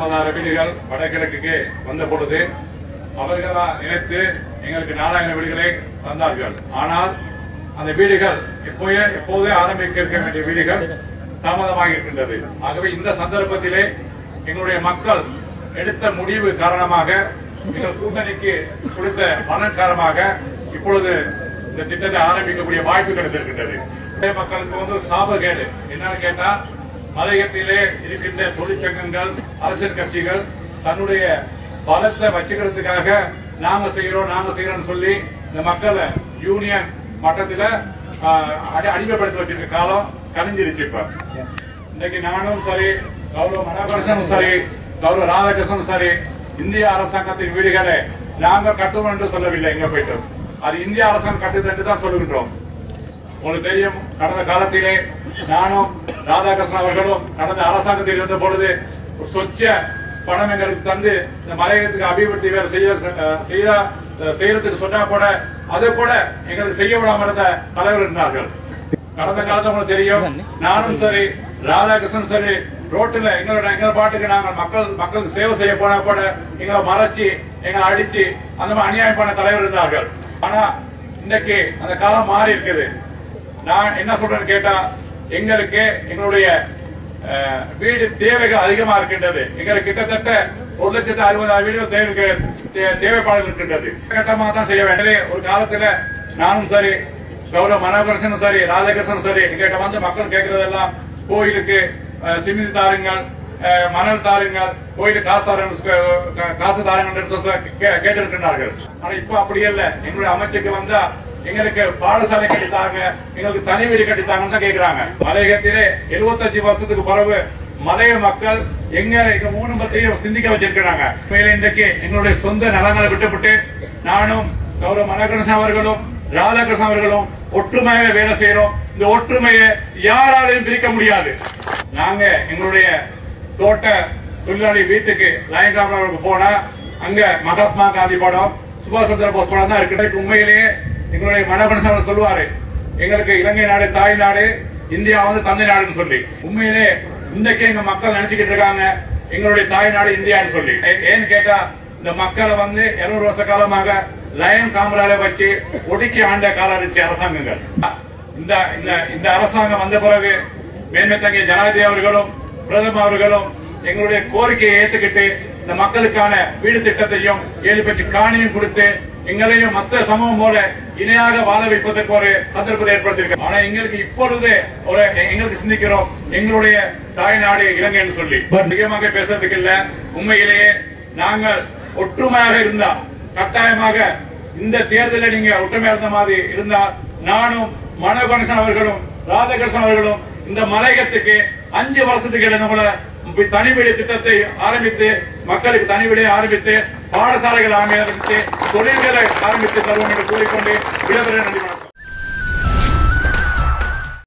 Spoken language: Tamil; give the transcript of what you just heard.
ஐம்பதாயிரம் வீடுகள் வடகிழக்குக்கு வந்த பொழுது அவர்களா நினைத்து எங்களுக்கு நாலாயிரம் வீடுகளை தந்தார்கள் ஆனால் அந்த வீடுகள் எப்போயே எப்போதே ஆரம்பிக்க இருக்க வேண்டிய வீடுகள் தாமதமாக இருக்கின்றது ஆகவே இந்த சந்தர்ப்பத்திலே எங்களுடைய மக்கள் எடுத்த முடிவு காரணமாக எங்கள் கூட்டணிக்கு கொடுத்த பணம் காரணமாக இப்பொழுது இந்த திட்டத்தை ஆரம்பிக்கக்கூடிய வாய்ப்பு கிடைத்திருக்கின்றது இளைய மக்களுக்கு வந்து ஒரு சாபகேடு என்னன்னு கேட்டா மலையத்திலே இருக்கின்ற தொழிற்சங்கங்கள் அரசியல் கட்சிகள் தன்னுடைய பலத்தை வச்சுக்கிறதுக்காக நாங்க செய்யறோம் நாங்க செய்யறோம்னு சொல்லி இந்த மக்களை யூனியன் மட்டத்துல ஆஹ், அடி- அடிமைப்படுத்தி வச்சிருக்க காலம் கழிஞ்சிருச்சு இப்ப இன்னைக்கு நானும் சரி கௌரவ மனோகரசனும் சரி கௌரவ ராதாகிருஷ்ணனும் சரி இந்திய அரசாங்கத்தின் வீடுகளை நாங்க கட்டுவோம் என்று சொல்லவில்லை எங்க போயிட்டு அது இந்திய அரசாங்கம் கட்டுது என்று தான் சொல்லுகின்றோம் உங்களுக்கு தெரியும் கடந்த காலத்திலே நானும் ராதாகிருஷ்ணன் அவர்களும் கடந்த அரசாங்கத்தில் இருந்த பொழுது ஒரு சொச்ச பணம் எங்களுக்கு தந்து இந்த மலையத்துக்கு அபிவிருத்தி வேற செய்ய அஹ், செய்ய அஹ், செய்யறதுக்கு சொன்னா கூட அதை கூட எங்களுக்கு செய்ய விடாம இருந்த தலைவர் இருந்தார்கள் கடந்த காலத்துல உங்களுக்கு தெரியும் நானும் சரி ராதாகிருஷ்ணன் சரி ரோட்டுல எங்களோட எங்க பாட்டுக்கு நாங்கள் மக்கள் மக்களுக்கு சேவை செய்ய போனா கூட எங்களை மறைச்சு எங்களை அடிச்சு அந்த மாதிரி அநியாயம் பண்ண தலைவர் இருந்தார்கள் ஆனா இன்னைக்கு அந்த காலம் மாறி இருக்குது நான் என்ன சொல்றேன்னு கேட்டா எங்களுக்கு எங்களுடைய அஹ், வீடு தேவைகள் அதிகமா இருக்கின்றது எங்களுக்கு கிட்டத்தட்ட ஒரு லட்சத்து அறுபதாயிரம் வீடுகள் தேவை தே- தேவைப்பாடு இருக்கின்றது கட்டமா தான் செய்ய வேண்டும் ஒரு காலத்துல நானும் சரி கௌரவ மனோகரசனும் சரி ராதாகிருஷ்ணனும் சரி எங்கிட்ட வந்து மக்கள் கேட்கறதெல்லாம் கோயிலுக்கு அஹ், சிமெண்ட் தாருங்கள் அஹ், மணல் தாருங்கள் கோயிலுக்கு காசு தாருங்கள் காசு தாருங்கள் கேட்டிருக்கிறார்கள் ஆனா இப்ப அப்படி இல்ல எங்களுடைய அமைச்சுக்கு வந்தா எங்களுக்கு பாடசாலை கட்டித்தாங்க எங்களுக்கு தனி வீடு கட்டித்தாங்கன்னு தான் கேக்குறாங்க மலையகத்திலே 75 வருஷத்துக்கு பிறகு மலைய மக்கள் எங்க எங்க மூணு பத்தையும் சிந்திக்க வச்சிருக்கிறாங்க உண்மையிலே இன்றைக்கு எங்களுடைய சொந்த நலங்களை விட்டுவிட்டு நானும் கௌரவ மனோகரசன் அவர்களும் ராதாகிருஷ்ணன் அவர்களும் ஒற்றுமையாக வேலை செய்யறோம் இந்த ஒற்றுமையை யாராலையும் பிரிக்க முடியாது நாங்க எங்களுடைய தோட்ட தொழிலாளி வீட்டுக்கு லயங்காமலுக்கு போனா அங்க மகாத்மா காந்தி படம் சுபாஷ் சந்திர போஸ் படம் தான் இருக்கு உண்மையிலேயே எங்களுடைய மனோகரசன் அவர் சொல்லுவாரு எங்களுக்கு இலங்கை நாடு தாய் நாடு இந்தியா வந்து தந்தை நாடுன்னு சொல்லி உண்மையிலே இன்றைக்கு எங்க மக்கள் நினைச்சுக்கிட்டு இருக்காங்க எங்களுடைய தாய் நாடு இந்தியான்னு சொல்லி ஏ- ஏன்னு கேட்டா இந்த மக்களை வந்து 200 வருஷ காலமாக லயன் காமரால வச்சு ஒடுக்கி ஆண்ட காலம் இருந்துச்சு அரசாங்கங்கள் இந்த இந்த இந்த அரசாங்கம் வந்த பிறகு மேன்மை தங்கிய ஜனாதிபதி அவர்களும் பிரதமர் அவர்களும் எங்களுடைய கோரிக்கையை ஏத்துக்கிட்டு இந்த மக்களுக்கான வீடு திட்டத்தையும் ஏழு பெற்று காணியும் கொடுத்து எங்களையும் மற்ற சமூகம் போல இணையாக வாழ வைப்பதற்கு ஒரு சந்தர்ப்பத்தை ஏற்படுத்தியிருக்க ஆனா எங்களுக்கு இப்பொழுது ஒரு எங்களுக்கு சிந்திக்கிறோம் எங்களுடைய தாய்நாடு இலங்கைன்னு சொல்லி அதிகமாக பேசுறதுக்கு இல்ல உண்மையிலேயே நாங்கள் ஒற்றுமையாக இருந்தா கட்டாயமாக இந்த தேர்தலில் நீங்க ஒற்றுமையா இருந்த மாதிரி இருந்தா நானும் மனோகணேசன் அவர்களும் ராதாகிருஷ்ணன் அவர்களும் இந்த மலையகத்துக்கு அஞ்சு வருஷத்துக்கு இடையில கூட தனி வீடு திட்டத்தை ஆரம்பித்து மக்களுக்கு தனி வீடை ஆரம்பித்து பாடசாலைகள் ஆரம்பித்து தொழில்களை ஆரம்பித்து தருவோம் என்று கூறிக்கொண்டு விடைபெற நன்றி வணக்கம்.